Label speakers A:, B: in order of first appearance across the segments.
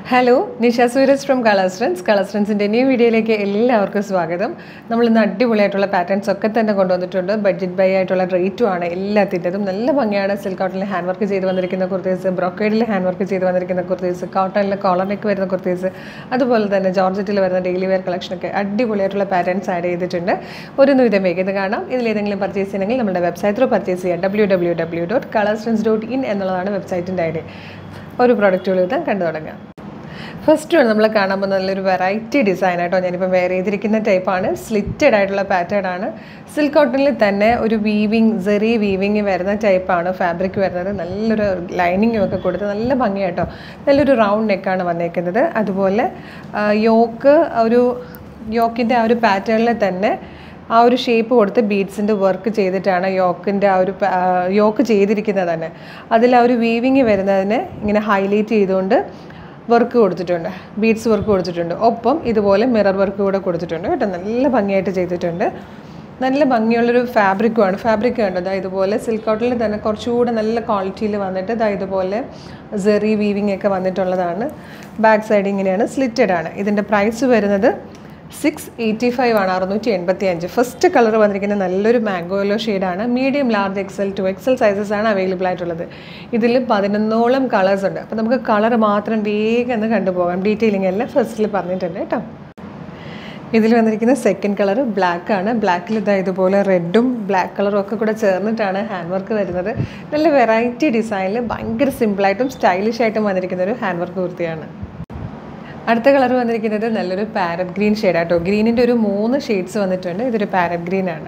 A: hello Nisha Sooraj from Colours Friends Colours ഫ്രണ്ട്സിൻ്റെ new വീഡിയോയിലേക്ക് എല്ലാവർക്കും സ്വാഗതം നമ്മൾ ഇന്ന് അടിപൊളിയായിട്ടുള്ള പാറ്റേൺസ് ഒക്കെ തന്നെ കൊണ്ടുവന്നിട്ടുണ്ട് ബഡ്ജറ്റ് ബൈ ആയിട്ടുള്ള റേറ്റും ആണ് എല്ലാത്തിൻ്റെതും നല്ല ഭംഗിയാണ് സിൽക്ക് കോട്ടണിൽ ഹാൻഡ് വർക്ക് ചെയ്ത് വന്നിരിക്കുന്ന കുർത്തീസ് ബ്രോക്കേഡിൽ ഹാൻഡ് വർക്ക് ചെയ്ത് വന്നിരിക്കുന്ന കുർത്തീസ് കോട്ടണിൽ കോളറിലേക്ക് വരുന്ന കുർത്തീസ് അതുപോലെ തന്നെ ജോർജറ്റിൽ വരുന്ന ഡെയിലി വെയർ കളക്ഷനൊക്കെ അടിപൊളിയായിട്ടുള്ള പാറ്റേൺസ് ആഡ് ചെയ്തിട്ടുണ്ട് ഒരു വിധം വേഗത കാണാം ഇതിലേതെങ്കിലും പർച്ചേസ് ചെയ്യണമെങ്കിൽ നമ്മുടെ വെബ്സൈറ്റ് ത്രൂ പർച്ചേസ് ചെയ്യാം W W W dot Colours Friends dot in എന്നുള്ളതാണ് വെബ്സൈറ്റിൻ്റെ ഐഡിയ ഒരു പ്രോഡക്റ്റുകൾ വിധം കണ്ടു തുടങ്ങാം ഫസ്റ്റ് വൺ നമ്മൾ കാണാൻ പോകുന്ന നല്ലൊരു വെറൈറ്റി ഡിസൈൻ ആയിട്ടോ ഞാനിപ്പോൾ വെയർ ചെയ്തിരിക്കുന്ന ടൈപ്പാണ് സ്ലിറ്റഡ് ആയിട്ടുള്ള പാറ്റേൺ ആണ് സിൽക്ക് കോട്ടണിൽ തന്നെ ഒരു വീവിങ് സെറി വീവിങ് വരുന്ന ടൈപ്പാണ് ഫാബ്രിക് വരുന്നത് നല്ലൊരു ലൈനിങ്ങും ഒക്കെ കൊടുത്ത് നല്ല ഭംഗിയായിട്ടോ നല്ലൊരു റൗണ്ട് നെക്കാണ് വന്നേക്കുന്നത് അതുപോലെ യോക്ക് ഒരു യോക്കിൻ്റെ ആ ഒരു പാറ്റേണിൽ തന്നെ ആ ഒരു ഷേപ്പ് കൊടുത്ത് ബീഡ്സിൻ്റെ വർക്ക് ചെയ്തിട്ടാണ് യോക്കിൻ്റെ ആ ഒരു യോക്ക് ചെയ്തിരിക്കുന്നത് തന്നെ അതിൽ ആ ഒരു വീവിങ് വരുന്നതിന് ഇങ്ങനെ ഹൈലൈറ്റ് ചെയ്തുകൊണ്ട് വർക്ക് കൊടുത്തിട്ടുണ്ട് ബീഡ്സ് വർക്ക് കൊടുത്തിട്ടുണ്ട് ഒപ്പം ഇതുപോലെ മിറർ വർക്ക് കൂടെ കൊടുത്തിട്ടുണ്ട് കേട്ടോ നല്ല ഭംഗിയായിട്ട് ചെയ്തിട്ടുണ്ട് നല്ല ഭംഗിയുള്ളൊരു ഫാബ്രിക്കുമാണ് ഫാബ്രിക് കണ്ടത് ഇതുപോലെ സിൽക്ക് കോട്ടണിൽ തന്നെ കുറച്ചുകൂടെ നല്ല ക്വാളിറ്റിയിൽ വന്നിട്ട് ഇതാ ഇതുപോലെ സെറി വീവിങ് ഒക്കെ വന്നിട്ടുള്ളതാണ് ബാക്ക് സൈഡ് ഇങ്ങനെയാണ് സ്ലിറ്റഡ് ആണ് ഇതിൻ്റെ പ്രൈസ് വരുന്നത് സിക്സ് എയ്റ്റി ഫൈവ് ആണ് അറുന്നൂറ്റി എൺപത്തി അഞ്ച് ഫസ്റ്റ് കളർ വന്നിരിക്കുന്ന നല്ലൊരു മാംഗോ യെല്ലോ ഷെയ്ഡാണ് medium large XL two XL sizes ആണ് അവൈലബിൾ ആയിട്ടുള്ളത് ഇതിൽ പതിനൊന്നോളം കളേഴ്സ് ഉണ്ട് അപ്പോൾ നമുക്ക് കളർ മാത്രം വേഗം ഒന്ന് കണ്ടുപോകാം ഡീറ്റെയിലിംഗ് എല്ലാം ഫസ്റ്റിൽ പറഞ്ഞിട്ടുണ്ട് കേട്ടോ ഇതിൽ വന്നിരിക്കുന്ന സെക്കൻഡ് കളർ ബ്ലാക്ക് ആണ് ബ്ലാക്കിൽ ഇതാ ഇതുപോലെ റെഡും ബ്ലാക്ക് കളറും ഒക്കെ കൂടെ ചേർന്നിട്ടാണ് ഹാൻഡ് വർക്ക് വരുന്നത് നല്ല വെറൈറ്റി ഡിസൈനിൽ ഭയങ്കര സിമ്പിളായിട്ടും സ്റ്റൈലിഷ് ആയിട്ടും വന്നിരിക്കുന്ന ഒരു ഹാൻഡ് വർക്ക് കുർത്തിയാണ് അടുത്ത കളർ വന്നിരിക്കുന്നത് നല്ലൊരു പാരറ്റ് ഗ്രീൻ ഷെയ്ഡാട്ടോ ഗ്രീനിൻ്റെ ഒരു മൂന്ന് ഷെയ്ഡ്സ് വന്നിട്ടുണ്ട് ഇതൊരു പാരറ്റ് ഗ്രീൻ ആണ്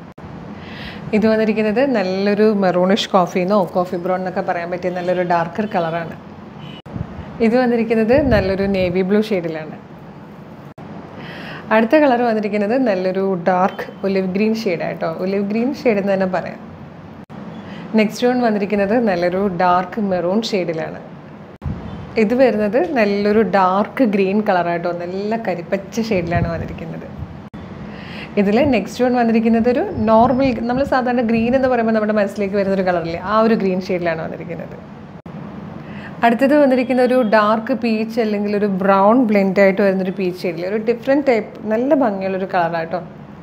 A: ഇത് വന്നിരിക്കുന്നത് നല്ലൊരു മെറൂണിഷ് കോഫിന്നോ കോഫി ബ്രൗൺ എന്നൊക്കെ പറയാൻ പറ്റിയ നല്ലൊരു ഡാർക്കർ കളറാണ് ഇത് വന്നിരിക്കുന്നത് നല്ലൊരു നേവി ബ്ലൂ ഷെയ്ഡിലാണ് അടുത്ത കളർ വന്നിരിക്കുന്നത് നല്ലൊരു ഡാർക്ക് ഒലിവ് ഗ്രീൻ ഷെയ്ഡായിട്ടോ ഒലിവ് ഗ്രീൻ ഷെയ്ഡ് എന്ന് തന്നെ പറയാം നെക്സ്റ്റ് വൺ വന്നിരിക്കുന്നത് നല്ലൊരു ഡാർക്ക് മെറൂൺ ഷെയ്ഡിലാണ് ഇത് വരുന്നത് നല്ലൊരു ഡാർക്ക് ഗ്രീൻ കളറായിട്ടോ നല്ല കരിപ്പച്ച ഷെയ്ഡിലാണ് വന്നിരിക്കുന്നത് ഇതിൽ നെക്സ്റ്റ് വൺ വന്നിരിക്കുന്നത് ഒരു നോർമൽ നമ്മൾ സാധാരണ ഗ്രീൻ എന്ന് പറയുമ്പോൾ നമ്മുടെ മനസ്സിലേക്ക് വരുന്നൊരു കളറില്ലേ ആ ഒരു ഗ്രീൻ ഷെയ്ഡിലാണ് വന്നിരിക്കുന്നത് അടുത്തത് വന്നിരിക്കുന്ന ഒരു ഡാർക്ക് പീച്ച് അല്ലെങ്കിൽ ഒരു ബ്രൗൺ ബ്ലെൻഡ് ആയിട്ട് വരുന്നൊരു പീച്ച് ഷെയ്ഡിൽ ഒരു ഡിഫറെൻറ്റ് ടൈപ്പ് നല്ല ഭംഗിയുള്ളൊരു കളറായിട്ടോ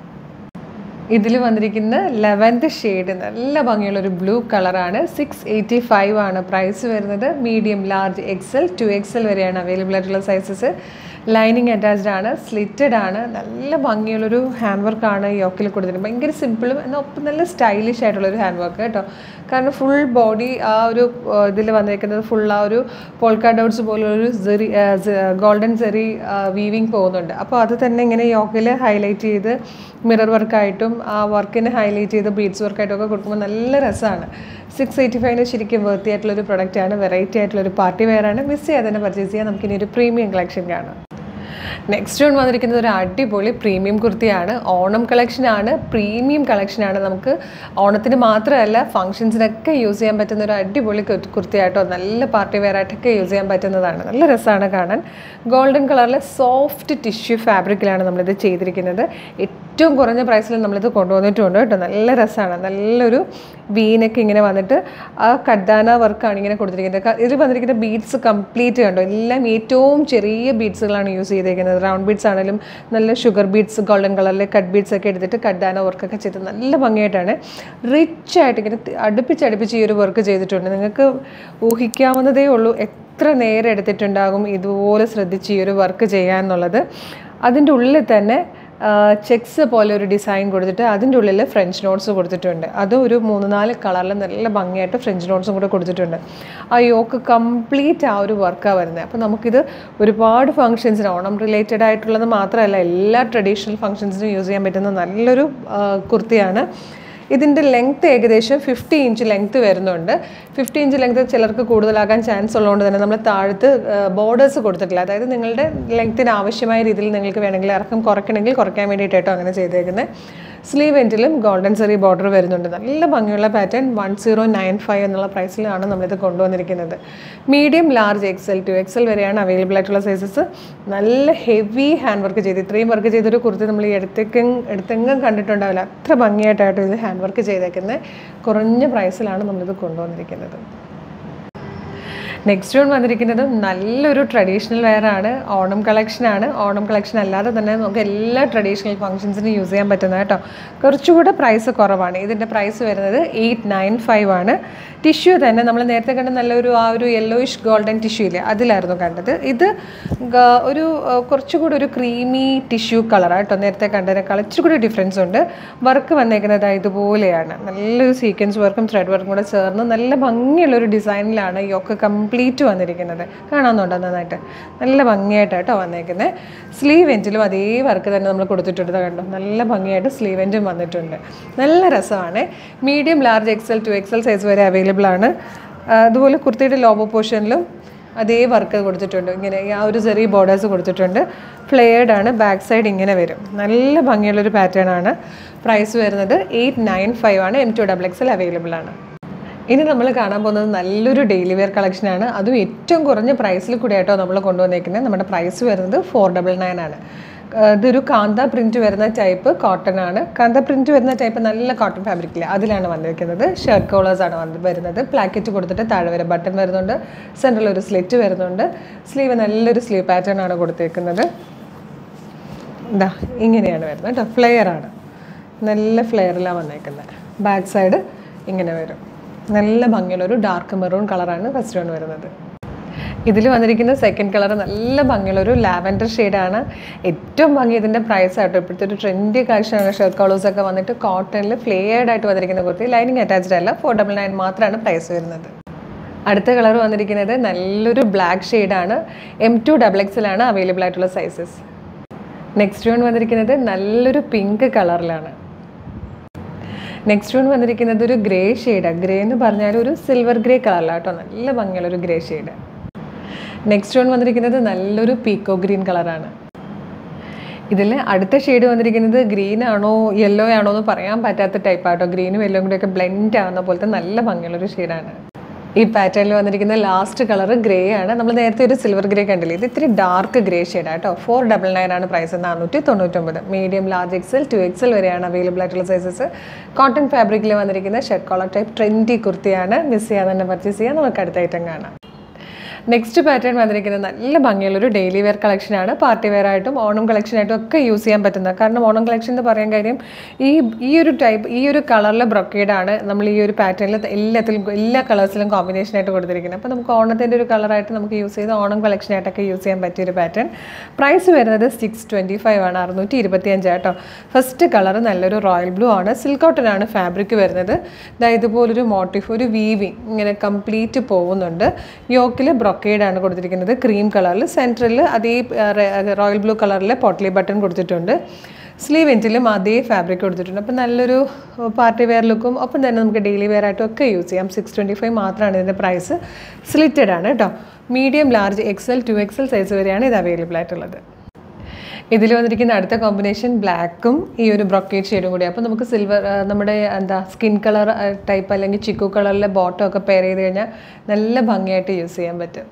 A: ഇതിൽ വന്നിരിക്കുന്ന ലെവൻത്ത് ഷെയ്ഡ് നല്ല ഭംഗിയുള്ളൊരു ബ്ലൂ കളറാണ് സിക്സ് എയ്റ്റി ഫൈവ് ആണ് പ്രൈസ് വരുന്നത് medium large XL two XL വരെയാണ് അവൈലബിൾ ആയിട്ടുള്ള സൈസസ് ലൈനിങ് അറ്റാച്ച്ഡ് ആണ് സ്ലിറ്റഡ് ആണ് നല്ല ഭംഗിയുള്ളൊരു ഹാൻഡ് വർക്കാണ് യോക്കിൽ കൊടുത്തിട്ടുണ്ട് ഭയങ്കര സിമ്പിളും എന്നാൽ ഒപ്പം നല്ല സ്റ്റൈലിഷ് ആയിട്ടുള്ളൊരു ഹാൻഡ് വർക്ക് കേട്ടോ കാരണം ഫുൾ ബോഡി ആ ഒരു ഇതിൽ വന്നിരിക്കുന്നത് ഫുൾ ആ ഒരു പോൾക്കാ ഡൗട്ട്സ് പോലുള്ളൊരു സെറി ഗോൾഡൻ സെറി വീവിങ് പോകുന്നുണ്ട് അപ്പോൾ അത് തന്നെ ഇങ്ങനെ യോക്കിൽ ഹൈലൈറ്റ് ചെയ്ത് മിറർ വർക്കായിട്ടും ആ വർക്കിനെ ഹൈലൈറ്റ് ചെയ്ത് ബീഡ്സ് വർക്കായിട്ടും ഒക്കെ കൊടുക്കുമ്പോൾ നല്ല രസമാണ് സിക്സ് എയ്റ്റി ഫൈവിന് ശരിക്കും വേർത്തി ആയിട്ടുള്ളൊരു പ്രൊഡക്റ്റാണ് വെറൈറ്റി ആയിട്ടുള്ളൊരു പാർട്ടി വെയറാണ് മിസ് ചെയ്യാതെ തന്നെ പർച്ചേസ് ചെയ്യാം നമുക്കിനി ഒരു പ്രീമിയം കളക്ഷൻ കാണാം നെക്സ്റ്റ് വൺ വന്നിരിക്കുന്നത് ഒരു അടിപൊളി പ്രീമിയം കുർത്തിയാണ് ഓണം കളക്ഷനാണ് പ്രീമിയം കളക്ഷനാണ് നമുക്ക് ഓണത്തിന് മാത്രമല്ല ഫംഗ്ഷൻസിനൊക്കെ യൂസ് ചെയ്യാൻ പറ്റുന്ന ഒരു അടിപൊളി കുർത്തിയായിട്ടോ നല്ല പാർട്ടി വെയർ ആയിട്ടൊക്കെ യൂസ് ചെയ്യാൻ പറ്റുന്നതാണ് നല്ല രസമാണ് കാണാൻ ഗോൾഡൻ കളറിലെ സോഫ്റ്റ് ടിഷ്യൂ ഫാബ്രിക്കിലാണ് നമ്മളിത് ചെയ്തിരിക്കുന്നത് ഏറ്റവും കുറഞ്ഞ പ്രൈസിൽ നമ്മളിത് കൊണ്ടുവന്നിട്ടുണ്ട് കേട്ടോ നല്ല രസമാണ് നല്ലൊരു വീനൊക്കെ ഇങ്ങനെ വന്നിട്ട് ആ കഡ്ഡാന വർക്കാണ് ഇങ്ങനെ കൊടുത്തിരിക്കുന്നത് ഇതിൽ വന്നിരിക്കുന്ന ബീഡ്സ് കംപ്ലീറ്റ് കണ്ടോ എല്ലാം ഏറ്റവും ചെറിയ ബീഡ്സുകളാണ് യൂസ് ചെയ്തിരിക്കുന്നത് റൗണ്ട് ബീഡ്സ് ആണെങ്കിലും നല്ല ഷുഗർ ബീഡ്സ് ഗോൾഡൻ കളറിലെ കട്ട് ബീഡ്സ് ഒക്കെ എടുത്തിട്ട് കഡ്ഡാന വർക്കൊക്കെ ചെയ്ത് നല്ല ഭംഗിയായിട്ടാണ് റിച്ച് ആയിട്ട് ഇങ്ങനെ അടുപ്പിച്ചടുപ്പിച്ച് ഈ ഒരു വർക്ക് ചെയ്തിട്ടുണ്ട് നിങ്ങൾക്ക് ഊഹിക്കാവുന്നതേ ഉള്ളൂ എത്ര നേരം എടുത്തിട്ടുണ്ടാകും ഇതുപോലെ ശ്രദ്ധിച്ച് ഈ ഒരു വർക്ക് ചെയ്യാന്നുള്ളത് അതിൻ്റെ ഉള്ളിൽ തന്നെ ചെക്സ് പോലെ ഒരു ഡിസൈൻ കൊടുത്തിട്ട് അതിൻ്റെ ഉള്ളിൽ ഫ്രഞ്ച് നോട്ട്സ് കൊടുത്തിട്ടുണ്ട് അതും ഒരു മൂന്ന് നാല് കളറിൽ നല്ല ഭംഗിയായിട്ട് ഫ്രഞ്ച് നോട്ട്സും കൂടെ കൊടുത്തിട്ടുണ്ട് ആ യോക്ക് കംപ്ലീറ്റ് ആ ഒരു വർക്കാണ് വരുന്നത് അപ്പോൾ നമുക്കിത് ഒരുപാട് ഫങ്ഷൻസിന് ഓണം റിലേറ്റഡ് ആയിട്ടുള്ളത് മാത്രമല്ല എല്ലാ ട്രഡീഷണൽ ഫങ്ഷൻസിനും യൂസ് ചെയ്യാൻ പറ്റുന്ന നല്ലൊരു കുർത്തിയാണ് ഇതിൻ്റെ ലെങ്ത്ത് ഏകദേശം ഫിഫ്റ്റി ഇഞ്ച് ലെങ്ത്ത് വരുന്നുണ്ട് ഫിഫ്റ്റി ഇഞ്ച് ലെങ്ത്ത് ചിലർക്ക് കൂടുതലാകാൻ ചാൻസ് ഉള്ളതുകൊണ്ട് തന്നെ നമ്മൾ താഴത്ത് ബോർഡേഴ്സ് കൊടുത്തിട്ടില്ല അതായത് നിങ്ങളുടെ ലെങ്ത്തിന് ആവശ്യമായ രീതിയിൽ നിങ്ങൾക്ക് വേണമെങ്കിൽ ഇറക്കം കുറയ്ക്കണമെങ്കിൽ കുറയ്ക്കാൻ വേണ്ടിയിട്ടോ അങ്ങനെ ചെയ്തേക്കുന്നത് സ്ലീവ് എൻഡിലും ഗോൾഡൻ സെറി ബോർഡർ വരുന്നുണ്ട് നല്ല ഭംഗിയുള്ള pattern one zero nine five എന്നുള്ള പ്രൈസിലാണ് നമ്മളിത് കൊണ്ടുവന്നിരിക്കുന്നത് medium large XL two XL വരെയാണ് അവൈലബിൾ ആയിട്ടുള്ള സൈസസ് നല്ല ഹെവി ഹാൻഡ് വർക്ക് ചെയ്ത് ഇത്രയും വർക്ക് ചെയ്തൊരു കുർത്തി നമ്മൾ ഈ എടുത്തേക്കും എടുത്തെങ്കും കണ്ടിട്ടുണ്ടാവില്ല അത്ര ഭംഗിയായിട്ടായിട്ട് ഇത് ഹാൻഡ് വർക്ക് ചെയ്തേക്കുന്നത് കുറഞ്ഞ പ്രൈസിലാണ് നമ്മളിത് കൊണ്ടുവന്നിരിക്കുന്നത് നെക്സ്റ്റ് വൺ വന്നിരിക്കുന്നത് നല്ലൊരു ട്രഡീഷണൽ വെയർ ആണ് ഓണം കളക്ഷനാണ് ഓണം കളക്ഷൻ അല്ലാതെ തന്നെ നമുക്ക് എല്ലാ ട്രഡീഷണൽ ഫംഗ്ഷൻസിനും യൂസ് ചെയ്യാൻ പറ്റുന്നത് കേട്ടോ കുറച്ചുകൂടെ പ്രൈസ് കുറവാണ് ഇതിൻ്റെ പ്രൈസ് വരുന്നത് എയ്റ്റ് നയൻ ഫൈവ് ആണ് ടിഷ്യൂ തന്നെ നമ്മൾ നേരത്തെ കണ്ട നല്ലൊരു ആ ഒരു യെല്ലോയിഷ് ഗോൾഡൻ ടിഷ്യൂ ഇല്ലേ അതിലായിരുന്നു കണ്ടത് ഇത് ഗ- ഒരു ആ, കുറച്ചുകൂടി ഒരു ക്രീമി ടിഷ്യൂ കളറാണ് കേട്ടോ നേരത്തെ കണ്ടതിനേക്കാൾ ഇച്ചിരി ഡിഫറൻസ് ഉണ്ട് വർക്ക് വന്നേക്കുന്നത് ഇതുപോലെയാണ് നല്ലൊരു സീക്വൻസ് വർക്കും ത്രെഡ് വർക്കും കൂടെ ചേർന്ന് നല്ല ഭംഗിയുള്ളൊരു ഡിസൈനിലാണ് ഈ ഒക്കെ കംപ്ലീറ്റ് വന്നിരിക്കുന്നത് കാണാമെന്നുണ്ടോ നന്നായിട്ട് നല്ല ഭംഗിയായിട്ട് കേട്ടോ വന്നേക്കുന്നത് സ്ലീവ് എൻറ്റിലും അതേ വർക്ക് തന്നെ നമ്മൾ കൊടുത്തിട്ടുണ്ട് ദാ കണ്ടോ നല്ല ഭംഗിയായിട്ട് സ്ലീവ് എൻറ്റും വന്നിട്ടുണ്ട് നല്ല രസമാണ് medium large XL two XL size വരെ അവൈലബിൾ ആണ് ആ, അതുപോലെ കുർത്തിയുടെ ലോബോ പോർഷനിലും അതേ വർക്ക് കൊടുത്തിട്ടുണ്ട് ഇങ്ങനെ ആ ഒരു ചെറിയ ബോർഡേഴ്സ് കൊടുത്തിട്ടുണ്ട് ഫ്ലെയർഡ് ആണ് ബാക്ക് സൈഡ് ഇങ്ങനെ വരും നല്ല ഭംഗിയുള്ളൊരു പാറ്റേൺ ആണ് പ്രൈസ് വരുന്നത് എയ്റ്റ് നയൻ ഫൈവ് ആണ് M two double XL available ആണ് ഇനി നമ്മൾ കാണാൻ പോകുന്നത് നല്ലൊരു ഡെയിലി വെയർ കളക്ഷനാണ് അതും ഏറ്റവും കുറഞ്ഞ പ്രൈസിൽ കൂടി ആയിട്ടോ നമ്മൾ കൊണ്ടുവന്നേക്കുന്നത് നമ്മുടെ പ്രൈസ് വരുന്നത് ഫോർ ഡബിൾ നയൻ ആണ് ആ, ഇതൊരു കാന്ത പ്രിന്റ് വരുന്ന ടൈപ്പ് കോട്ടൺ ആണ് കാന്ത പ്രിന്റ് വരുന്ന ടൈപ്പ് നല്ല കോട്ടൺ ഫാബ്രിക്കില്ല അതിലാണ് വന്നിരിക്കുന്നത് ഷർട്ട് കോളേഴ്സ് ആണ് വന്ന് വരുന്നത് പ്ലാക്കറ്റ് കൊടുത്തിട്ട് താഴെ വരെ ബട്ടൺ വരുന്നുണ്ട് സെൻട്രൽ ഒരു സ്ലിറ്റ് വരുന്നുണ്ട് സ്ലീവ് നല്ലൊരു സ്ലീവ് പാറ്റേൺ ആണ് കൊടുത്തേക്കുന്നത് ഇതാ ഇങ്ങനെയാണ് വരുന്നത് കേട്ടോ ഫ്ലെയർ ആണ് നല്ല ഫ്ലെയറിലാണ് വന്നേക്കുന്നത് ബാക്ക് സൈഡ് ഇങ്ങനെ വരും നല്ല ഭംഗിയുള്ള ഒരു ഡാർക്ക് മെറൂൺ കളറാണ് ഫസ്റ്റ് വൺ വരുന്നത് ഇതിൽ വന്നിരിക്കുന്ന സെക്കൻഡ് കളർ നല്ല ഭംഗിയുള്ള ഒരു ലാവൻഡർ ഷെയ്ഡാണ് ഏറ്റവും ഭംഗി ഇതിൻ്റെ പ്രൈസ് ആട്ടോ ഇപ്പോഴത്തെ ഒരു ട്രെൻഡി കളക്ഷനാണ് ഷർട്ട് കളേഴ്സ് ഒക്കെ വന്നിട്ട് കോട്ടണിൽ ഫ്ലെയർഡ് ആയിട്ട് വന്നിരിക്കുന്ന കുർത്തി ലൈനിങ് അറ്റാച്ച്ഡ് അല്ല ഫോർ ഡബിൾ നയൻ മാത്രമാണ് പ്രൈസ് വരുന്നത് അടുത്ത കളർ വന്നിരിക്കുന്നത് നല്ലൊരു ബ്ലാക്ക് ഷെയ്ഡാണ് എം ടു ഡബിൾ എക്സിലാണ് അവൈലബിൾ ആയിട്ടുള്ള സൈസസ് നെക്സ്റ്റ് വൺ വന്നിരിക്കുന്നത് നല്ലൊരു പിങ്ക് കളറിലാണ് നെക്സ്റ്റ് വൺ വന്നിരിക്കുന്നത് ഒരു ഗ്രേ ഷെയ്ഡാണ് ഗ്രേ എന്ന് പറഞ്ഞാൽ ഒരു സിൽവർ ഗ്രേ കളറിലാണ് കേട്ടോ നല്ല ഭംഗിയുള്ള ഒരു ഗ്രേ ഷെയ്ഡ് നെക്സ്റ്റ് വൺ വന്നിരിക്കുന്നത് നല്ലൊരു പീക്കോ ഗ്രീൻ കളറാണ് ഇതിൽ അടുത്ത ഷെയ്ഡ് വന്നിരിക്കുന്നത് ഗ്രീൻ ആണോ യെല്ലോ ആണോ എന്ന് പറയാൻ പറ്റാത്ത ടൈപ്പ് ആട്ടോ ഗ്രീനും യെല്ലോയും കൂടെ ഒക്കെ ബ്ലെൻഡ് ആവുന്ന പോലത്തെ നല്ല ഭംഗിയുള്ളൊരു ഷെയ്ഡാണ് ഈ പാറ്റേണിൽ വന്നിരിക്കുന്ന ലാസ്റ്റ് കളർ ഗ്രേ ആണ് നമ്മൾ നേരത്തെ ഒരു സിൽവർ ഗ്രേ കണ്ടില്ലേ ഇത് ഇത്തിരി ഡാർക്ക് ഗ്രേ ഷെയ്ഡ് ആട്ടോ ഫോർ ഡബിൾ നയൻ ആണ് പ്രൈസ് നാനൂറ്റി തൊണ്ണൂറ്റൊമ്പത് medium large XL two XL വരെയാണ് അവൈലബിൾ ആയിട്ടുള്ള സൈസസ് കോട്ടൺ ഫാബ്രിക്കിൽ വന്നിരിക്കുന്ന ഷർട്ട് കോളർ ടൈപ്പ് ട്രെൻഡി കുർത്തിയാണ് മിസ് ചെയ്യാതെ തന്നെ പർച്ചേസ് ചെയ്യാൻ നമുക്ക് അടുത്ത ഐറ്റം കാണാം നെക്സ്റ്റ് പാറ്റേൺ വന്നിരിക്കുന്നത് നല്ല ഭംഗിയുള്ളൊരു ഡെയിലി വെയർ കളക്ഷനാണ് പാർട്ടി വെയർ ആയിട്ടും ഓണം കളക്ഷനായിട്ടും ഒക്കെ യൂസ് ചെയ്യാൻ പറ്റുന്ന കാരണം ഓണം കളക്ഷൻ എന്ന് പറയാൻ കാര്യം ഈ ഈ ഒരു ടൈപ്പ് ഈ ഒരു കളറിലെ ബ്രൊക്കേഡാണ് നമ്മൾ ഈ ഒരു പാറ്റേണിൽ എല്ലാത്തിലും എല്ലാ കളേഴ്സിലും കോമ്പിനേഷൻ ആയിട്ട് കൊടുത്തിരിക്കുന്നത് അപ്പോൾ നമുക്ക് ഓണത്തിൻ്റെ ഒരു കളറായിട്ട് നമുക്ക് യൂസ് ചെയ്ത് ഓണം കളക്ഷനായിട്ടൊക്കെ യൂസ് ചെയ്യാൻ പറ്റിയ ഒരു പാറ്റേൺ പ്രൈസ് വരുന്നത് സിക്സ് ട്വൻറ്റി ഫൈവ് ആണ് അറുന്നൂറ്റി ഇരുപത്തി അഞ്ച് കേട്ടോ ഫസ്റ്റ് കളർ നല്ലൊരു റോയൽ ബ്ലൂ ആണ് സിൽക്ക് കോട്ടൺ ആണ് ഫാബ്രിക് വരുന്നത് ദാ ഇതുപോലൊരു മോട്ടീഫ് ഒരു വീവിങ് ഇങ്ങനെ കംപ്ലീറ്റ് പോകുന്നുണ്ട് യോക്കിൽ ബ്രൊക്കേഡാണ് കൊടുത്തിരിക്കുന്നത് ക്രീം കളറിൽ സെൻറ്ററിൽ അതേ റോയൽ ബ്ലൂ കളറിൽ പോട്ട്ലി ബട്ടൺ കൊടുത്തിട്ടുണ്ട് സ്ലീവ് എൻറ്റിലും അതേ ഫാബ്രിക് കൊടുത്തിട്ടുണ്ട് അപ്പോൾ നല്ലൊരു പാർട്ടി വെയർ ലുക്കും ഒപ്പം തന്നെ നമുക്ക് ഡെയിലി വെയർ ആയിട്ടും ഒക്കെ യൂസ് ചെയ്യാം സിക്സ് ട്വൻറ്റി ഫൈവ് മാത്രമാണ് ഇതിൻ്റെ പ്രൈസ് സ്ലിറ്റഡ് ആണ് കേട്ടോ medium large XL two XL size വരെയാണ് ഇത് അവൈലബിൾ ആയിട്ടുള്ളത് ഇതിൽ വന്നിരിക്കുന്ന അടുത്ത കോമ്പിനേഷൻ ബ്ലാക്കും ഈ ഒരു ബ്രൊക്കേറ്റ് ഷെയ്ഡും കൂടി അപ്പോൾ നമുക്ക് സിൽവർ നമ്മുടെ എന്താ സ്കിൻ കളർ ടൈപ്പ് അല്ലെങ്കിൽ ചിക്കു കളറിലെ ബോട്ടം ഒക്കെ പെയർ ചെയ്ത് കഴിഞ്ഞാൽ നല്ല ഭംഗിയായിട്ട് യൂസ് ചെയ്യാൻ പറ്റും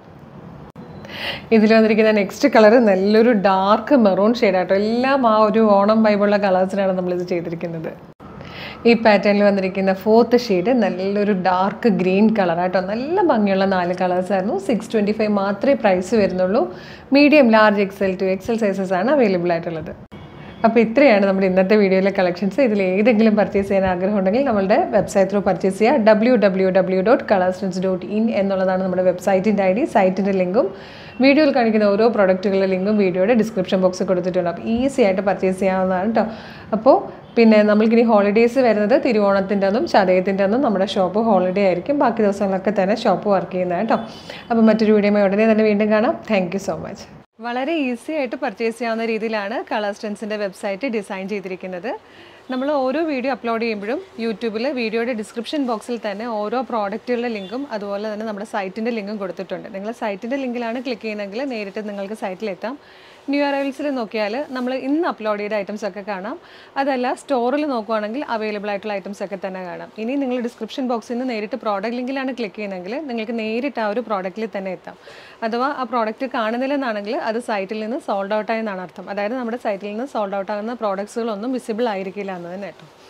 A: ഇതിൽ വന്നിരിക്കുന്ന നെക്സ്റ്റ് കളർ നല്ലൊരു ഡാർക്ക് മെറൂൺ ഷെയ്ഡാട്ടോ എല്ലാം ആ ഒരു ഓണം വൈബുള്ള കളേഴ്സിനാണ് നമ്മളിത് ചെയ്തിരിക്കുന്നത് ഈ പാറ്റേണിൽ വന്നിരിക്കുന്ന ഫോർത്ത് ഷെയ്ഡ് നല്ലൊരു ഡാർക്ക് ഗ്രീൻ കളറാട്ടോ നല്ല ഭംഗിയുള്ള നാല് കളേഴ്സ് ആയിരുന്നു സിക്സ് ട്വൻറ്റി ഫൈവ് മാത്രമേ പ്രൈസ് വരുന്നുള്ളൂ medium large XL two XL sizes ആണ് അവൈലബിൾ ആയിട്ടുള്ളത് അപ്പോൾ ഇത്രയാണ് നമ്മുടെ ഇന്നത്തെ വീഡിയോയിലെ കളക്ഷൻസ് ഇതിൽ ഏതെങ്കിലും പർച്ചേസ് ചെയ്യാൻ ആഗ്രഹം ഉണ്ടെങ്കിൽ നമ്മളുടെ വെബ്സൈറ്റ് ത്രൂ പർച്ചേസ് ചെയ്യുക W W W dot colours dot in എന്നുള്ളതാണ് നമ്മുടെ വെബ്സൈറ്റിൻ്റെ ഐ ഡി സൈറ്റിൻ്റെ ലിങ്കും വീഡിയോയിൽ കാണിക്കുന്ന ഓരോ പ്രൊഡക്റ്റുകളുടെ ലിങ്കും വീഡിയോയുടെ ഡിസ്ക്രിപ്ഷൻ ബോക്സിൽ കൊടുത്തിട്ടുണ്ട് അപ്പോൾ ഈസി ആയിട്ട് പർച്ചേസ് ചെയ്യാവുന്നതാണ് കേട്ടോ അപ്പോൾ പിന്നെ നമ്മൾക്കിനി ഹോളിഡേയ്സ് വരുന്നത് തിരുവോണത്തിൻ്റെ അന്നും ചതയത്തിൻ്റെ അന്നും നമ്മുടെ ഷോപ്പ് ഹോളിഡേ ആയിരിക്കും ബാക്കി ദിവസങ്ങളൊക്കെ തന്നെ ഷോപ്പ് വർക്ക് ചെയ്യുന്നത് കേട്ടോ അപ്പോൾ മറ്റൊരു വീഡിയോയുമായി ഉടനെ തന്നെ വീണ്ടും കാണാം താങ്ക് സോ മച്ച് വളരെ ഈസി ആയിട്ട് പർച്ചേസ് ചെയ്യാവുന്ന രീതിയിലാണ് കളർ സ്റ്റൻസിൻ്റെ വെബ്സൈറ്റ് ഡിസൈൻ ചെയ്തിരിക്കുന്നത് നമ്മൾ ഓരോ വീഡിയോ അപ്ലോഡ് ചെയ്യുമ്പോഴും യൂട്യൂബിൽ വീഡിയോയുടെ ഡിസ്ക്രിപ്ഷൻ ബോക്സിൽ തന്നെ ഓരോ പ്രോഡക്റ്റുകളുടെ ലിങ്കും അതുപോലെ തന്നെ നമ്മുടെ സൈറ്റിൻ്റെ ലിങ്കും കൊടുത്തിട്ടുണ്ട് നിങ്ങൾ സൈറ്റിൻ്റെ ലിങ്കിലാണ് ക്ലിക്ക് ചെയ്യുന്നതെങ്കിൽ നേരിട്ട് നിങ്ങൾക്ക് സൈറ്റിലെത്താം ന്യൂ അറൈവൽസിൽ നോക്കിയാൽ നമ്മൾ ഇന്ന് അപ്ലോഡ് ചെയ്ത ഐറ്റംസ് ഒക്കെ കാണാം അതല്ല സ്റ്റോറിൽ നോക്കുവാണെങ്കിൽ അവൈലബിൾ ആയിട്ടുള്ള ഐറ്റംസ് ഒക്കെ തന്നെ കാണാം ഇനി നിങ്ങൾ ഡിസ്ക്രിപ്ഷൻ ബോക്സിൽ നിന്ന് നേരിട്ട് പ്രോഡക്റ്റ് ലിങ്കിലാണ് ക്ലിക്ക് ചെയ്യുന്നതെങ്കിൽ നിങ്ങൾക്ക് നേരിട്ട് ആ ഒരു പ്രോഡക്റ്റിൽ തന്നെ എത്താം അഥവാ ആ പ്രോഡക്റ്റ് കാണുന്നില്ലെന്നാണെങ്കിൽ അത് സൈറ്റിൽ നിന്ന് സോൾഡ് ഔട്ട് ആയെന്നാണ് അർത്ഥം അതായത് നമ്മുടെ സൈറ്റിൽ നിന്ന് സോൾഡ് ഔട്ട് ആകുന്ന പ്രോഡക്ട്സുകളൊന്നും വിസിബിൾ ആയിരിക്കില്ല എന്ന് തന്നെ കേട്ടോ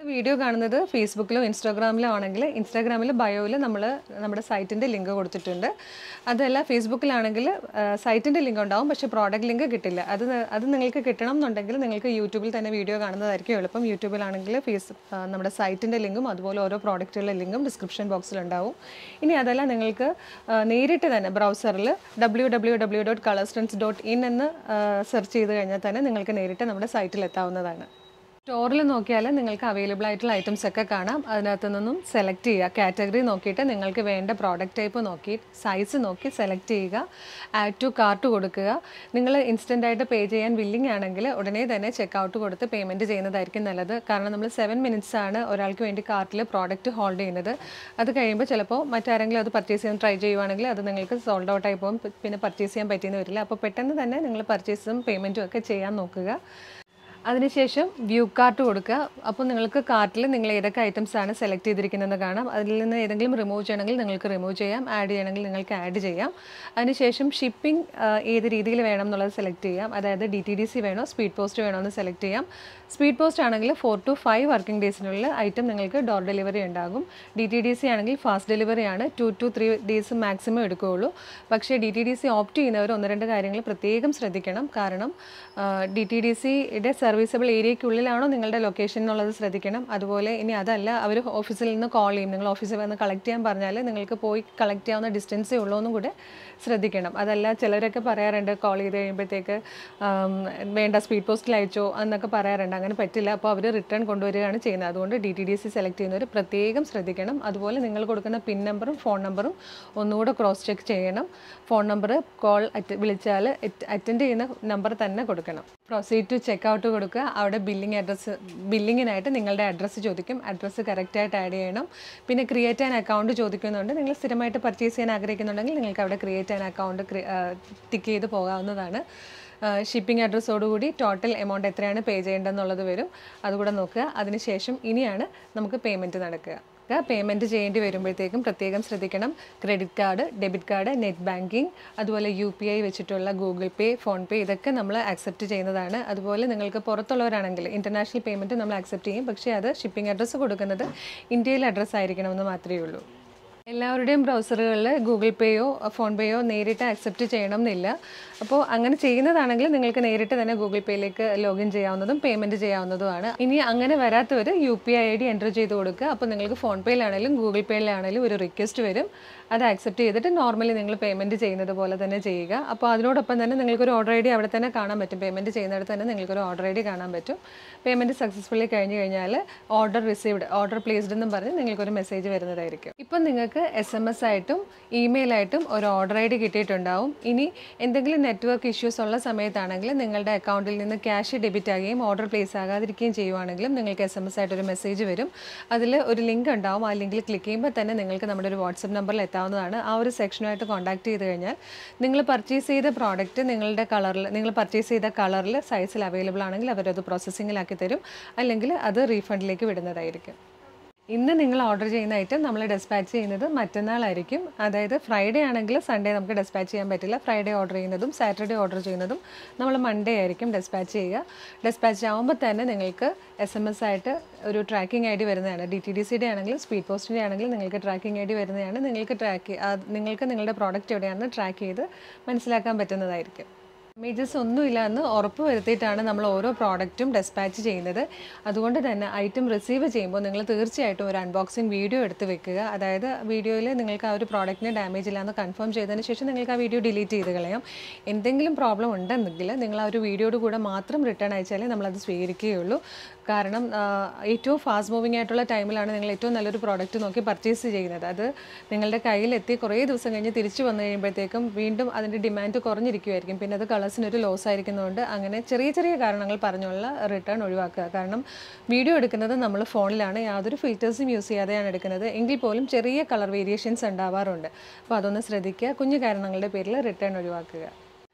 A: വീഡിയോ കാണുന്നത് ഫേസ്ബുക്കിലോ ഇൻസ്റ്റാഗ്രാമിലോ ആണെങ്കിൽ ഇൻസ്റ്റാഗ്രാമിൽ ബയോയിൽ നമ്മൾ നമ്മുടെ സൈറ്റിൻ്റെ ലിങ്ക് കൊടുത്തിട്ടുണ്ട് അതല്ല ഫേസ്ബുക്കിലാണെങ്കിൽ സൈറ്റിൻ്റെ ലിങ്ക് ഉണ്ടാവും പക്ഷേ പ്രോഡക്റ്റ് ലിങ്ക് കിട്ടില്ല അത് ന- അത് നിങ്ങൾക്ക് കിട്ടണം എന്നുണ്ടെങ്കിൽ നിങ്ങൾക്ക് യൂട്യൂബിൽ തന്നെ വീഡിയോ കാണുന്നതായിരിക്കും എളുപ്പം യൂട്യൂബിലാണെങ്കിൽ ഫേസ് ആ, നമ്മുടെ സൈറ്റിൻ്റെ ലിങ്കും അതുപോലെ ഓരോ പ്രോഡക്റ്റുകളുടെ ലിങ്കും ഡിസ്ക്രിപ്ഷൻ ബോക്സിൽ ഉണ്ടാവും ഇനി അതല്ല നിങ്ങൾക്ക് ആ, നേരിട്ട് തന്നെ ബ്രൗസറിൽ W W W dot colourstrends dot in എന്ന് സെർച്ച് ചെയ്ത് കഴിഞ്ഞാൽ തന്നെ നിങ്ങൾക്ക് നേരിട്ട് നമ്മുടെ സൈറ്റിൽ എത്താവുന്നതാണ് സ്റ്റോറിൽ നോക്കിയാൽ നിങ്ങൾക്ക് അവൈലബിൾ ആയിട്ടുള്ള ഐറ്റംസ് ഒക്കെ കാണാം അതിനകത്ത് നിന്നും സെലക്ട് ചെയ്യുക കാറ്റഗറി നോക്കിയിട്ട് നിങ്ങൾക്ക് വേണ്ട പ്രോഡക്റ്റ് ടൈപ്പ് നോക്കി സൈസ് നോക്കി സെലക്ട് ചെയ്യുക ആഡ് ടു കാർട്ട് കൊടുക്കുക നിങ്ങൾ ഇൻസ്റ്റൻ്റ് ആയിട്ട് പേ ചെയ്യാൻ വില്ലിംഗ് ആണെങ്കിൽ ഉടനെ തന്നെ ചെക്ക് ഔട്ട് കൊടുത്ത് പേയ്മെൻറ്റ് ചെയ്യുന്നതായിരിക്കും നല്ലത് കാരണം നമ്മൾ സെവൻ മിനിറ്റ്സ് ആണ് ഒരാൾക്ക് വേണ്ടി കാർട്ടിൽ പ്രോഡക്റ്റ് ഹോൾഡ് ചെയ്യുന്നത് അത് കഴിയുമ്പോൾ ചിലപ്പോൾ മറ്റാരെങ്കിലും അത് പർച്ചേസ് ചെയ്യാൻ ട്രൈ ചെയ്യുവാണെങ്കിൽ അത് നിങ്ങൾക്ക് സോൾഡ് ഔട്ട് ആയി പോകും പിന്നെ പർച്ചേസ് ചെയ്യാൻ പറ്റിയെന്ന് വരില്ല അപ്പോൾ പെട്ടെന്ന് തന്നെ നിങ്ങൾ പർച്ചേസും പേയ്മെൻറ്റും ഒക്കെ ചെയ്യാൻ നോക്കുക അതിനുശേഷം വ്യൂ കാർട്ട് കൊടുക്കുക അപ്പോൾ നിങ്ങൾക്ക് കാർട്ടിൽ നിങ്ങൾ ഏതൊക്കെ ഐറ്റംസ് ആണ് സെലക്ട് ചെയ്തിരിക്കുന്നതെന്ന് കാണാം അതിൽ നിന്ന് ഏതെങ്കിലും റിമൂവ് ചെയ്യണമെങ്കിൽ നിങ്ങൾക്ക് റിമൂവ് ചെയ്യാം ആഡ് ചെയ്യണമെങ്കിൽ നിങ്ങൾക്ക് ആഡ് ചെയ്യാം അതിനുശേഷം ഷിപ്പിംഗ് ഏത് രീതിയിൽ വേണം എന്നുള്ളത് സെലക്ട് ചെയ്യാം അതായത് ഡി ടി ഡി സി വേണോ സ്പീഡ് പോസ്റ്റ് വേണോ എന്ന് സെലക്ട് ചെയ്യാം സ്പീഡ് പോസ്റ്റ് ആണെങ്കിൽ ഫോർ ടു ഫൈവ് വർക്കിംഗ് ഡേയ്സിനുള്ളിൽ ഐറ്റം നിങ്ങൾക്ക് ഡോർ ഡെലിവറി ഉണ്ടാകും ഡി ടി ഡി സി ആണെങ്കിൽ ഫാസ്റ്റ് ഡെലിവറി ആണ് two two three days maximum എടുക്കുകയുള്ളൂ പക്ഷേ D T D C opt ചെയ്യുന്നവർ ഒന്ന് രണ്ട് കാര്യങ്ങൾ പ്രത്യേകം ശ്രദ്ധിക്കണം കാരണം ഡി ടി ഡി സിയുടെ സർവീസബിൾ ഏരിയയ്ക്കുള്ളിലാണോ നിങ്ങളുടെ ലൊക്കേഷൻ എന്നുള്ളത് ശ്രദ്ധിക്കണം അതുപോലെ ഇനി അതല്ല അവർ ഓഫീസിൽ നിന്ന് കോൾ ചെയ്യും നിങ്ങൾ ഓഫീസിൽ വന്ന് കളക്ട് ചെയ്യാൻ പറഞ്ഞാൽ നിങ്ങൾക്ക് പോയി കളക്ട് ചെയ്യാവുന്ന ഡിസ്റ്റൻസേ ഉള്ളൂ എന്നും കൂടെ ശ്രദ്ധിക്കണം അതല്ല ചിലരൊക്കെ പറയാറുണ്ട് കോൾ ചെയ്ത് കഴിയുമ്പോഴത്തേക്ക് ആം, വേണ്ട സ്പീഡ് പോസ്റ്റിൽ അയച്ചോ എന്നൊക്കെ പറയാറുണ്ട് അങ്ങനെ പറ്റില്ല അപ്പോൾ അവർ റിട്ടേൺ കൊണ്ടുവരികയാണ് ചെയ്യുന്നത് അതുകൊണ്ട് D T D C select ചെയ്യുന്നവർ പ്രത്യേകം ശ്രദ്ധിക്കണം അതുപോലെ നിങ്ങൾ കൊടുക്കുന്ന പിൻ നമ്പറും ഫോൺ നമ്പറും ഒന്നുകൂടെ ക്രോസ് ചെക്ക് ചെയ്യണം ഫോൺ നമ്പർ കോൾ വിളിച്ചാൽ അറ്റൻഡ് ചെയ്യുന്ന നമ്പർ തന്നെ കൊടുക്കണം പ്രൊസീഡ് ടു ചെക്ക് ഔട്ട് കൊടുക്കുക അവിടെ ബില്ലിംഗ് അഡ്രസ്സ് ബില്ലിങ്ങിനായിട്ട് നിങ്ങളുടെ അഡ്രസ്സ് ചോദിക്കും അഡ്രസ്സ് കറക്റ്റായിട്ട് ആഡ് ചെയ്യണം പിന്നെ ക്രിയേറ്റ് ആൻ അക്കൗണ്ട് ചോദിക്കുന്നുണ്ട് നിങ്ങൾ സ്ഥിരമായിട്ട് പർച്ചേസ് ചെയ്യാൻ ആഗ്രഹിക്കുന്നുണ്ടെങ്കിൽ നിങ്ങൾക്ക് അവിടെ ക്രിയേറ്റ് ആൻ അക്കൗണ്ട് ടിക്ക് ചെയ്ത് പോകാവുന്നതാണ് ഷിപ്പിംഗ് അഡ്രസ്സോടുകൂടി ടോട്ടൽ എമൗണ്ട് എത്രയാണ് പേ ചെയ്യേണ്ടതെന്നുള്ളത് വരും അതുകൂടെ നോക്കുക അതിനുശേഷം ഇനിയാണ് നമുക്ക് പേയ്മെൻറ്റ് നടക്കുക പേയ്മെൻറ്റ് ചെയ്യേണ്ടി വരുമ്പോഴത്തേക്കും പ്രത്യേകം ശ്രദ്ധിക്കണം credit card debit card net banking അതുപോലെ യു പി ഐ വെച്ചിട്ടുള്ള ഗൂഗിൾ പേ ഫോൺ പേ ഇതൊക്കെ നമ്മൾ ആക്സെപ്റ്റ് ചെയ്യുന്നതാണ് അതുപോലെ നിങ്ങൾക്ക് പുറത്തുള്ളവരാണെങ്കിൽ ഇൻ്റർനാഷണൽ പേയ്മെൻറ്റ് നമ്മൾ ആക്സെപ്റ്റ് ചെയ്യും പക്ഷേ അത് ഷിപ്പിംഗ് അഡ്രസ്സ് കൊടുക്കുന്നത് ഇന്ത്യയിലെ അഡ്രസ്സ് ആയിരിക്കണമെന്ന് മാത്രമേ ഉള്ളൂ എല്ലാവരുടെയും ബ്രൗസറുകളിൽ ഗൂഗിൾ പേയോ ഫോൺ പേയോ നേരിട്ട് ആക്സെപ്റ്റ് ചെയ്യണം എന്നില്ല അപ്പോൾ അങ്ങനെ ചെയ്യുന്നതാണെങ്കിൽ നിങ്ങൾക്ക് നേരിട്ട് തന്നെ ഗൂഗിൾ പേയിലേക്ക് ലോഗിൻ ചെയ്യാവുന്നതും പേയ്മെൻറ്റ് ചെയ്യാവുന്നതുമാണ് ഇനി അങ്ങനെ വരാത്തവർ U P I I D enter ചെയ്ത് കൊടുക്കുക അപ്പോൾ നിങ്ങൾക്ക് ഫോൺ പേയിലാണെങ്കിലും ഗൂഗിൾ പേയിലാണെങ്കിലും ഒരു റിക്വസ്റ്റ് വരും അത് ആക്സെപ്റ്റ് ചെയ്തിട്ട് നോർമലി നിങ്ങൾ പേയ്മെൻറ്റ് ചെയ്യുന്നത് പോലെ തന്നെ ചെയ്യുക അപ്പോൾ അതിനോടൊപ്പം തന്നെ നിങ്ങൾക്കൊരു ഓർഡർ ഐ ഡി അവിടെ തന്നെ കാണാൻ പറ്റും പേയ്മെൻറ്റ് ചെയ്യുന്നിടത്ത് തന്നെ നിങ്ങൾക്കൊരു ഓർഡർ ഐ ഡി കാണാൻ പറ്റും പേയ്മെൻറ്റ് സക്സസ്ഫുള്ളി കഴിഞ്ഞ് കഴിഞ്ഞാൽ ഓർഡർ റിസീവ്ഡ് ഓർഡർ പ്ലേസ്ഡ് എന്നും പറഞ്ഞ് നിങ്ങൾക്കൊരു മെസ്സേജ് വരുന്നതായിരിക്കും ഇപ്പം നിങ്ങൾക്ക് എസ് എം എസ് ആയിട്ടും ഇമെയിലായിട്ടും ഒരു ഓർഡർ ഐ ഡി കിട്ടിയിട്ടുണ്ടാവും ഇനി എന്തെങ്കിലും നെറ്റ്വർക്ക് ഇഷ്യൂസ് ഉള്ള സമയത്താണെങ്കിൽ നിങ്ങളുടെ അക്കൗണ്ടിൽ നിന്ന് ക്യാഷ് ഡെബിറ്റ് ആകുകയും ഓർഡർ പ്ലേസ് ആകാതിരിക്കുകയും ചെയ്യുവാണെങ്കിലും നിങ്ങൾക്ക് എസ് എം എസ് ആയിട്ട് ഒരു മെസ്സേജ് വരും അതിൽ ഒരു ലിങ്ക് ഉണ്ടാവും ആ ലിങ്കിൽ ക്ലിക്ക് ചെയ്യുമ്പോൾ തന്നെ നിങ്ങൾക്ക് നമ്മുടെ ഒരു വാട്സപ്പ് നമ്പറിൽ എത്താവുന്നതാണ് ആ ഒരു സെക്ഷനുമായിട്ട് കോൺടാക്ട് ചെയ്ത് കഴിഞ്ഞാൽ നിങ്ങൾ പർച്ചേസ് ചെയ്ത പ്രോഡക്റ്റ് നിങ്ങളുടെ കളറിൽ നിങ്ങൾ പർച്ചേസ് ചെയ്ത കളറിൽ സൈസിൽ അവൈലബിൾ ആണെങ്കിൽ അവരത് പ്രോസസ്സിങ്ങിലാക്കി തരും അല്ലെങ്കിൽ അത് റീഫണ്ടിലേക്ക് വിടുന്നതായിരിക്കും ഇന്ന് നിങ്ങൾ ഓർഡർ ചെയ്യുന്ന ഐറ്റം നമ്മൾ ഡെസ്പാച്ച് ചെയ്യുന്നത് മറ്റന്നാളായിരിക്കും അതായത് ഫ്രൈഡേ ആണെങ്കിൽ സൺഡേ നമുക്ക് ഡെസ്പാച്ച് ചെയ്യാൻ പറ്റില്ല ഫ്രൈഡേ ഓർഡർ ചെയ്യുന്നതും സാറ്റർഡേ ഓർഡർ ചെയ്യുന്നതും നമ്മൾ മൺഡേ ആയിരിക്കും ഡെസ്പാച്ച് ചെയ്യുക ഡെസ്പാച്ച് ആകുമ്പോൾ തന്നെ നിങ്ങൾക്ക് എസ് എം എസ് ആയിട്ട് ഒരു ട്രാക്കിംഗ് ഐ ഡി വരുന്നതാണ് ഡി ടി ഡി സിയുടെ ആണെങ്കിലും സ്പീഡ് പോസ്റ്റിൻ്റെ ആണെങ്കിലും നിങ്ങൾക്ക് ട്രാക്കിംഗ് ഐ ഡി വരുന്നതാണ് നിങ്ങൾക്ക് ട്രാക്ക് നിങ്ങൾക്ക് നിങ്ങളുടെ പ്രോഡക്റ്റ് എവിടെയാണെന്ന് ട്രാക്ക് ചെയ്ത് മനസ്സിലാക്കാൻ പറ്റുന്നതായിരിക്കും ഡാമേജസ് ഒന്നുമില്ല എന്ന് ഉറപ്പ് വരുത്തിയിട്ടാണ് നമ്മൾ ഓരോ പ്രോഡക്റ്റും ഡെസ്പാച്ച് ചെയ്യുന്നത് അതുകൊണ്ട് തന്നെ ഐറ്റം റിസീവ് ചെയ്യുമ്പോൾ നിങ്ങൾ തീർച്ചയായിട്ടും ഒരു അൺബോക്സിങ് വീഡിയോ എടുത്ത് വെക്കുക അതായത് വീഡിയോയിൽ നിങ്ങൾക്ക് ആ ഒരു പ്രോഡക്റ്റിന് ഡാമേജ് ഇല്ലാന്ന് കൺഫേം ചെയ്തതിന് ശേഷം നിങ്ങൾക്ക് ആ വീഡിയോ ഡിലീറ്റ് ചെയ്ത് കളയാം എന്തെങ്കിലും പ്രോബ്ലം ഉണ്ടെന്നെങ്കിൽ നിങ്ങൾ ആ ഒരു വീഡിയോയുടെ കൂടെ മാത്രം റിട്ടേൺ അയച്ചാലേ നമ്മളത് സ്വീകരിക്കുകയുള്ളൂ കാരണം ആ, ഏറ്റവും ഫാസ്റ്റ് മൂവിങ് ആയിട്ടുള്ള ടൈമിലാണ് നിങ്ങൾ ഏറ്റവും നല്ലൊരു പ്രോഡക്റ്റ് നോക്കി പർച്ചേസ് ചെയ്യുന്നത് അത് നിങ്ങളുടെ കയ്യിലെത്തി കുറേ ദിവസം കഴിഞ്ഞ് തിരിച്ചു വന്നു കഴിയുമ്പോഴത്തേക്കും വീണ്ടും അതിൻ്റെ ഡിമാൻഡ് കുറഞ്ഞിരിക്കുമായിരിക്കും പിന്നെ അത് കളേഴ്സിനൊരു ലോസ് ആയിരിക്കുന്നതുകൊണ്ട് അങ്ങനെ ചെറിയ ചെറിയ കാരണങ്ങൾ പറഞ്ഞുള്ള റിട്ടേൺ ഒഴിവാക്കുക കാരണം വീഡിയോ എടുക്കുന്നത് നമ്മൾ ഫോണിലാണ് യാതൊരു ഫിൽറ്റേഴ്സും യൂസ് ചെയ്യാതെയാണ് എടുക്കുന്നത് എങ്കിൽ പോലും ചെറിയ കളർ വേരിയേഷൻസ് ഉണ്ടാവാറുണ്ട് അപ്പോൾ അതൊന്ന് ശ്രദ്ധിക്കുക കുഞ്ഞു കാരണങ്ങളുടെ പേരിൽ റിട്ടേൺ ഒഴിവാക്കുക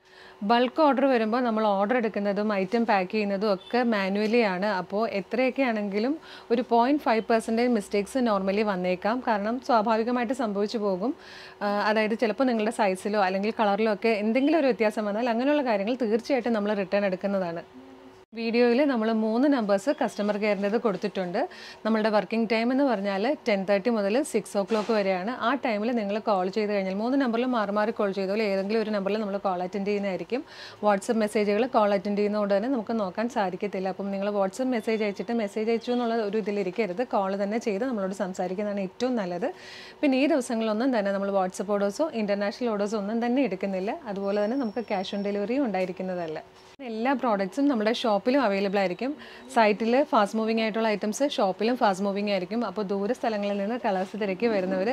A: ബൾക്ക് ഓർഡർ വരുമ്പോൾ നമ്മൾ ഓർഡർ എടുക്കുന്നതും ഐറ്റം പാക്ക് ചെയ്യുന്നതും ഒക്കെ മാനുവലി ആണ് അപ്പോൾ എത്രയൊക്കെ ആണെങ്കിലും ഒരു point five percentage mistakes normally വന്നേക്കാം കാരണം സ്വാഭാവികമായിട്ട് സംഭവിച്ചു പോകും ആ, അതായത് ചിലപ്പോൾ നിങ്ങളുടെ സൈസിലോ അല്ലെങ്കിൽ കളറിലോ ഒക്കെ എന്തെങ്കിലും ഒരു വ്യത്യാസം വന്നാൽ അങ്ങനെയുള്ള കാര്യങ്ങൾ തീർച്ചയായിട്ടും നമ്മൾ റിട്ടേൺ എടുക്കുന്നതാണ് വീഡിയോയിൽ നമ്മൾ മൂന്ന് നമ്പേഴ്സ് കസ്റ്റമർ കെയറിൻ്റെത് കൊടുത്തിട്ടുണ്ട് നമ്മളുടെ വർക്കിംഗ് ടൈം എന്ന് പറഞ്ഞാൽ ടെൻ തേർട്ടി മുതൽ സിക്സ് ഓ ക്ലോക്ക് വരെയാണ് ആ ടൈമിൽ നിങ്ങൾ കോൾ ചെയ്ത് കഴിഞ്ഞാൽ മൂന്ന് നമ്പറിൽ മാറി മാറി കോൾ ചെയ്തോളൂ ഏതെങ്കിലും ഒരു നമ്പറിൽ നമ്മൾ കോൾ അറ്റൻഡ് ചെയ്യുന്നതായിരിക്കും വാട്സപ്പ് മെസ്സേജുകൾ കോൾ അറ്റൻഡ് ചെയ്യുന്നതുകൊണ്ട് തന്നെ നമുക്ക് നോക്കാൻ സാധിക്കത്തില്ല അപ്പം നിങ്ങൾ വാട്സപ്പ് മെസ്സേജ് അയച്ചിട്ട് മെസ്സേജ് അയച്ചു എന്നുള്ള ഒരു ഇതിലിരിക്കരുത് കോൾ തന്നെ ചെയ്ത് നമ്മളോട് സംസാരിക്കുന്നതാണ് ഏറ്റവും നല്ലത് പിന്നെ ഈ ദിവസങ്ങളിലൊന്നും തന്നെ നമ്മൾ വാട്സപ്പ് ഓർഡേഴ്സോ ഇൻ്റർനാഷണൽ ഓർഡേഴ്സോ ഒന്നും തന്നെ എടുക്കുന്നില്ല അതുപോലെ തന്നെ നമുക്ക് ക്യാഷ് ഓൺ ഡെലിവറിയും ഉണ്ടായിരിക്കുന്നതല്ല എല്ലാ പ്രോഡക്റ്റ്സും നമ്മുടെ ഷോപ്പിലും അവൈലബിൾ ആയിരിക്കും സൈറ്റിൽ ഫാസ്റ്റ് മൂവിങ് ആയിട്ടുള്ള ഐറ്റംസ് ഷോപ്പിലും ഫാസ്റ്റ് മൂവിങ് ആയിരിക്കും അപ്പോൾ ദൂര സ്ഥലങ്ങളിൽ നിന്ന് കളേഴ്സ് തിരക്കി വരുന്നവർ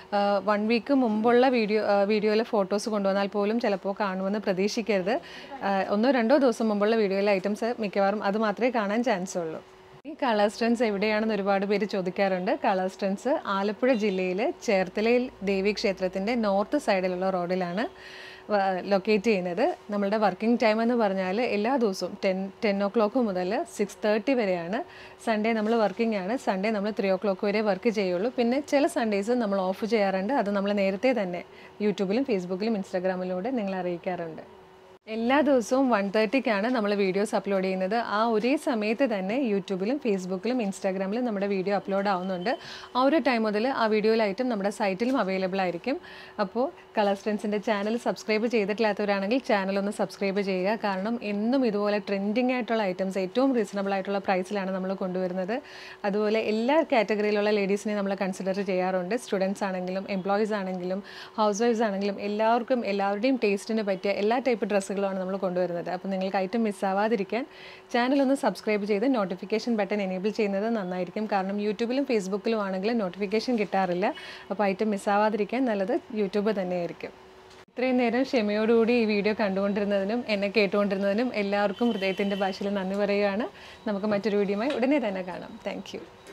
A: വൺ വീക്ക് മുമ്പുള്ള വീഡിയോ വീഡിയോയിലെ ഫോട്ടോസ് കൊണ്ടുവന്നാൽ പോലും ചിലപ്പോൾ കാണുമെന്ന് പ്രതീക്ഷിക്കരുത് ആ, ഒന്നോ രണ്ടോ ദിവസം മുമ്പുള്ള വീഡിയോയിലെ ഐറ്റംസ് മിക്കവാറും അത് മാത്രമേ കാണാൻ ചാൻസ് ഉള്ളൂ ഈ കളർ സ്ട്രെൻസ് എവിടെയാണെന്ന് ഒരുപാട് പേര് ചോദിക്കാറുണ്ട് കളർ സ്ട്രെൻസ് ആലപ്പുഴ ജില്ലയിൽ ചേർത്തലയിൽ ദേവി ക്ഷേത്രത്തിൻ്റെ നോർത്ത് സൈഡിലുള്ള റോഡിലാണ് ലൊക്കേറ്റ് ചെയ്യുന്നത് നമ്മളുടെ വർക്കിംഗ് ടൈം എന്ന് പറഞ്ഞാൽ എല്ലാ ദിവസവും ടെൻ ടെൻ ഒ ക്ലോക്ക് മുതൽ സിക്സ് തേർട്ടി വരെയാണ് സൺഡേ നമ്മൾ വർക്കിംഗ് ആണ് സൺഡേ നമ്മൾ ത്രീ ഒ ക്ലോക്ക് വരെ വർക്ക് ചെയ്യുള്ളൂ പിന്നെ ചില സൺഡേസ് നമ്മൾ ഓഫ് ചെയ്യാറുണ്ട് അത് നമ്മൾ നേരത്തെ തന്നെ യൂട്യൂബിലും ഫേസ്ബുക്കിലും ഇൻസ്റ്റാഗ്രാമിലൂടെ നിങ്ങളെ അറിയിക്കാറുണ്ട് എല്ലാ ദിവസവും വൺ തേർട്ടിക്കാണ് നമ്മൾ വീഡിയോസ് അപ്ലോഡ് ചെയ്യുന്നത് ആ ഒരേ സമയത്ത് തന്നെ യൂട്യൂബിലും ഫേസ്ബുക്കിലും ഇൻസ്റ്റാഗ്രാമിലും നമ്മുടെ വീഡിയോ അപ്ലോഡ് ആവുന്നുണ്ട് ആ ഒരു ടൈം മുതൽ ആ വീഡിയോയിലായിട്ടും നമ്മുടെ സൈറ്റിലും അവൈലബിൾ ആയിരിക്കും അപ്പോൾ കളർ സ്ട്രെൻസിൻ്റെ ചാനൽ സബ്സ്ക്രൈബ് ചെയ്തിട്ടില്ലാത്തവരാണെങ്കിൽ ചാനൽ ഒന്ന് സബ്സ്ക്രൈബ് ചെയ്യുക കാരണം എന്നും ഇതുപോലെ ട്രെൻഡിങ് ആയിട്ടുള്ള ഐറ്റംസ് ഏറ്റവും റീസണബിൾ ആയിട്ടുള്ള പ്രൈസിലാണ് നമ്മൾ കൊണ്ടുവരുന്നത് അതുപോലെ എല്ലാ കാറ്റഗറിയിലുള്ള ലേഡീസിനെ നമ്മൾ കൺസിഡർ ചെയ്യാറുണ്ട് സ്റ്റുഡൻസ് ആണെങ്കിലും എംപ്ലോയീസ് ആണെങ്കിലും ഹൗസ് വൈഫ്സ് ആണെങ്കിലും എല്ലാവർക്കും എല്ലാവരുടെയും ടേസ്റ്റിന് പറ്റിയ എല്ലാ ടൈപ്പ് ഡ്രസ്സുകളുമാണ് നമ്മൾ കൊണ്ടുവരുന്നത് അപ്പോൾ നിങ്ങൾക്ക് ഐറ്റം മിസ്സാവാതിരിക്കാൻ ചാനൽ ഒന്ന് സബ്സ്ക്രൈബ് ചെയ്ത് നോട്ടിഫിക്കേഷൻ ബട്ടൺ എനേബിൾ ചെയ്യുന്നത് നന്നായിരിക്കും കാരണം യൂട്യൂബിലും ഫേസ്ബുക്കിലും ആണെങ്കിലും നോട്ടിഫിക്കേഷൻ കിട്ടാറില്ല അപ്പോൾ ഐറ്റം മിസ്സാവാതിരിക്കാൻ നല്ലത് യൂട്യൂബ് തന്നെയായിരിക്കും ഇത്രയും നേരം ക്ഷമയോടുകൂടി ഈ വീഡിയോ കണ്ടുകൊണ്ടിരുന്നതിനും എന്നെ കേട്ടുകൊണ്ടിരുന്നതിനും എല്ലാവർക്കും ഹൃദയത്തിൻ്റെ ഭാഷയിൽ നന്ദി പറയുകയാണ് നമുക്ക് മറ്റൊരു വീഡിയോയുമായി ഉടനെ തന്നെ കാണാം താങ്ക്